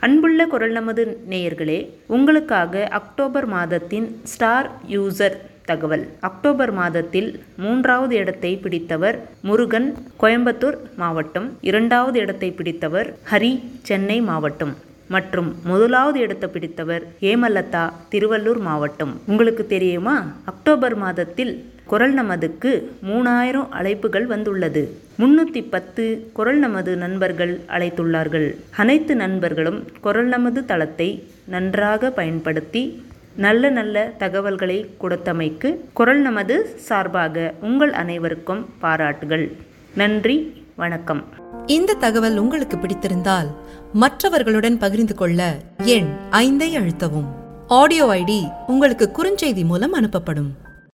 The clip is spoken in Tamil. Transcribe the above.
அன்புள்ள குரல் நமது நேயர்களே உங்களுக்காக அக்டோபர் மாதத்தின் ஸ்டார் யூசர் தகவல் அக்டோபர் மாதத்தில் மூன்றாவது இடத்தை பிடித்தவர் முருகன் கோயம்புத்தூர் மாவட்டம் இரண்டாவது இடத்தை பிடித்தவர் ஹரி சென்னை மாவட்டம் மற்றும் முதலாவது இடத்தை பிடித்தவர் ஏமலதா திருவள்ளூர் மாவட்டம் உங்களுக்கு தெரியுமா அக்டோபர் மாதத்தில் குரல் நமதுக்கு மூணாயிரம் அழைப்புகள் வந்துள்ளது முன்னூற்றி பத்து குரல் நமது நண்பர்கள் அழைத்துள்ளார்கள் அனைத்து நண்பர்களும் குரல் நமது தளத்தை நன்றாக பயன்படுத்தி நல்ல நல்ல தகவல்களை கொடுத்தமைக்கு குரல் நமது சார்பாக உங்கள் அனைவருக்கும் பாராட்டுகள் நன்றி வணக்கம் இந்த தகவல் உங்களுக்கு பிடித்திருந்தால் மற்றவர்களுடன் பகிர்ந்து கொள்ள எண் ஐந்தை அழுத்தவும் ஆடியோ ஐடி உங்களுக்கு குறுஞ்செய்தி மூலம் அனுப்பப்படும்